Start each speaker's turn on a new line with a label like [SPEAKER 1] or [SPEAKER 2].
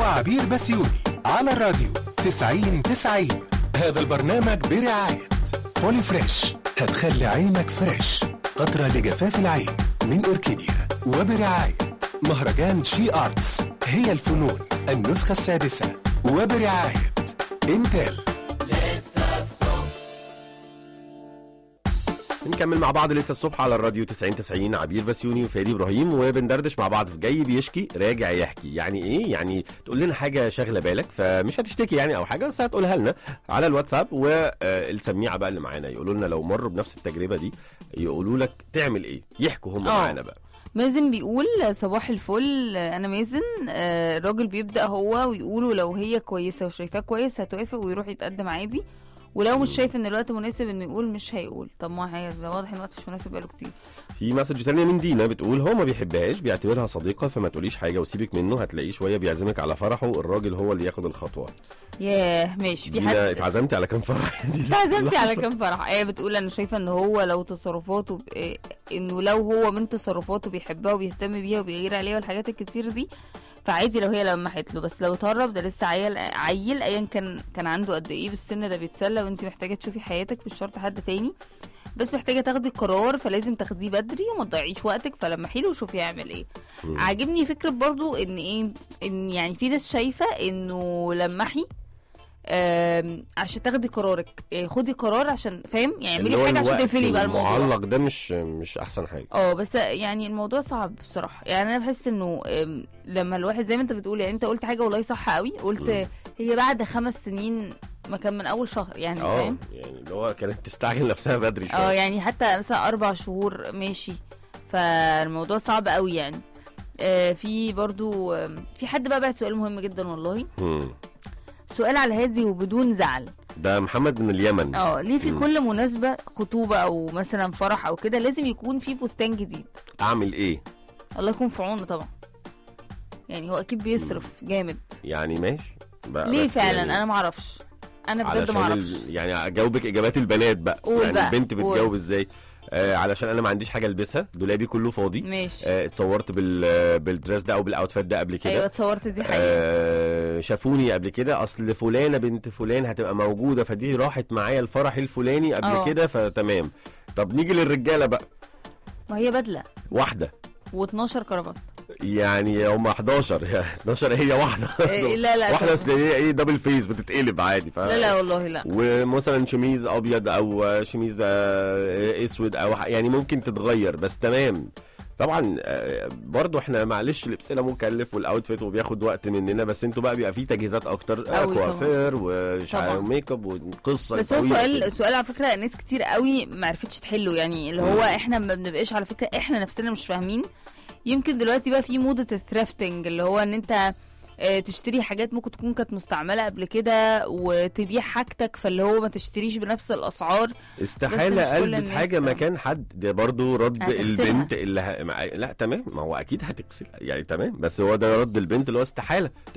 [SPEAKER 1] وعبير بسيوني على الراديو 90 90 هذا البرنامج برعاية بولي فريش هتخلي عينك فريش قطرة لجفاف العين من أوركيديا وبرعاية مهرجان شي آرتس هي الفنون النسخة السادسة وبرعاية انتل
[SPEAKER 2] بنكمل مع بعض لسه الصبح على الراديو 90 90 عبير بسيوني وفادي ابراهيم وبندردش مع بعض في جاي بيشكي راجع يحكي يعني ايه يعني تقول لنا حاجه شاغله بالك فمش هتشتكي يعني او حاجه بس هتقولها لنا على الواتساب والسميعه بقى اللي معانا يقولوا لنا لو مروا بنفس التجربه دي يقولوا لك تعمل ايه يحكوا هم
[SPEAKER 3] آه.
[SPEAKER 2] معانا بقى
[SPEAKER 3] مازن بيقول صباح الفل انا مازن آه، الراجل بيبدا هو ويقوله لو هي كويسه وشايفاه كويس هتوافق ويروح يتقدم عادي ولو مش شايف ان الوقت مناسب انه يقول مش هيقول طب ما هي ده واضح ان الوقت مش مناسب بقاله كتير
[SPEAKER 2] في مسج تانية من دينا بتقول هو ما بيحبهاش بيعتبرها صديقة فما تقوليش حاجة وسيبك منه هتلاقيه شوية بيعزمك على فرحه الراجل هو اللي ياخد الخطوة
[SPEAKER 3] ياه ماشي في
[SPEAKER 2] دينا
[SPEAKER 3] حد
[SPEAKER 2] اتعزمتي على كام فرح دي
[SPEAKER 3] اتعزمتي على
[SPEAKER 2] لحظة.
[SPEAKER 3] كام فرح هي بتقول انا شايفه ان هو لو تصرفاته ب... إيه، انه لو هو من تصرفاته بيحبها وبيهتم بيها وبيغير عليها والحاجات الكتير دي فعادي لو هي لمحت له بس لو اتهرب ده لسه عيل عيل ايا كان كان عنده قد ايه بالسن ده بيتسلى وانت محتاجه تشوفي حياتك مش شرط حد تاني بس محتاجه تاخدي قرار فلازم تاخديه بدري وما تضيعيش وقتك فلمحي له وشوفي يعمل ايه
[SPEAKER 2] مم.
[SPEAKER 3] عاجبني فكره برضو ان ايه ان يعني في ناس شايفه انه لمحي آم، عشان تاخدي قرارك يعني خدي قرار عشان فاهم يعني
[SPEAKER 2] اللي هو
[SPEAKER 3] اعملي حاجه عشان
[SPEAKER 2] الوقت
[SPEAKER 3] تقفلي بقى الموضوع
[SPEAKER 2] المعلق ده مش مش احسن حاجة
[SPEAKER 3] اه بس يعني الموضوع صعب بصراحه يعني انا بحس انه آم، لما الواحد زي ما انت بتقول يعني انت قلت حاجه والله صح قوي قلت
[SPEAKER 2] مم.
[SPEAKER 3] هي بعد خمس سنين ما كان من اول شهر يعني
[SPEAKER 2] اه
[SPEAKER 3] فاهم
[SPEAKER 2] يعني اللي هو كانت تستعجل نفسها بدري
[SPEAKER 3] اه
[SPEAKER 2] شوية
[SPEAKER 3] يعني حتى مثلا اربع شهور ماشي فالموضوع صعب قوي يعني آه في برضو آم، في حد بقى بعت سؤال مهم جدا والله
[SPEAKER 2] مم.
[SPEAKER 3] سؤال على هادي وبدون زعل
[SPEAKER 2] ده محمد من اليمن
[SPEAKER 3] اه ليه في
[SPEAKER 2] مم.
[SPEAKER 3] كل مناسبة خطوبة او مثلا فرح او كده لازم يكون في فستان جديد
[SPEAKER 2] اعمل ايه
[SPEAKER 3] الله يكون في عونه طبعا يعني هو اكيد بيصرف جامد
[SPEAKER 2] يعني ماشي بقى
[SPEAKER 3] ليه
[SPEAKER 2] بس
[SPEAKER 3] فعلا
[SPEAKER 2] يعني
[SPEAKER 3] انا ما اعرفش انا بجد
[SPEAKER 2] علشان
[SPEAKER 3] ما اعرفش
[SPEAKER 2] ال... يعني اجاوبك اجابات البنات بقى
[SPEAKER 3] قول
[SPEAKER 2] يعني
[SPEAKER 3] بقى،
[SPEAKER 2] البنت
[SPEAKER 3] قول.
[SPEAKER 2] بتجاوب ازاي آه علشان انا ما عنديش حاجه البسها دولابي كله فاضي
[SPEAKER 3] ماشي
[SPEAKER 2] آه اتصورت بال آه، بالدريس ده او بالاوتفيت ده قبل كده
[SPEAKER 3] ايوه اتصورت دي حقيقة
[SPEAKER 2] آه شافوني قبل كده اصل فلانه بنت فلان هتبقى موجوده فدي راحت معايا الفرح الفلاني قبل
[SPEAKER 3] اه.
[SPEAKER 2] كده فتمام طب نيجي للرجاله بقى
[SPEAKER 3] ما هي بدلة
[SPEAKER 2] واحده
[SPEAKER 3] و12 كرافات
[SPEAKER 2] يعني هم 11 يعني 12 هي واحده
[SPEAKER 3] إيه، لا لا
[SPEAKER 2] واحده
[SPEAKER 3] طبعا.
[SPEAKER 2] اصل هي ايه دبل فيس بتتقلب عادي ف...
[SPEAKER 3] لا لا والله لا
[SPEAKER 2] ومثلا شميز ابيض او شميز آه، اسود او ح- يعني ممكن تتغير بس تمام طبعا آه، برضو احنا معلش لبسنا مكلف والاوتفيت وبياخد وقت مننا بس انتوا بقى بيبقى فيه تجهيزات اكتر آه،
[SPEAKER 3] أوي طبعا.
[SPEAKER 2] كوافير وشعر
[SPEAKER 3] طبعا.
[SPEAKER 2] وميك اب وقصه
[SPEAKER 3] بس هو
[SPEAKER 2] طويلة
[SPEAKER 3] سؤال
[SPEAKER 2] كده.
[SPEAKER 3] سؤال على فكره ناس كتير قوي ما عرفتش تحله يعني اللي هو احنا ما بنبقاش على فكره احنا نفسنا مش فاهمين يمكن دلوقتي بقى في موضه الثرافتنج اللي هو ان انت آه، تشتري حاجات ممكن تكون كانت مستعمله قبل كده وتبيع حاجتك فاللي هو ما تشتريش بنفس الاسعار
[SPEAKER 2] استحاله
[SPEAKER 3] بس مش كل
[SPEAKER 2] البس
[SPEAKER 3] الناس
[SPEAKER 2] حاجه
[SPEAKER 3] ده.
[SPEAKER 2] مكان حد ده برضو رد
[SPEAKER 3] هتغسلها.
[SPEAKER 2] البنت اللي ه... مع- لا تمام ما هو اكيد هتغسل يعني تمام بس هو ده رد البنت اللي هو استحاله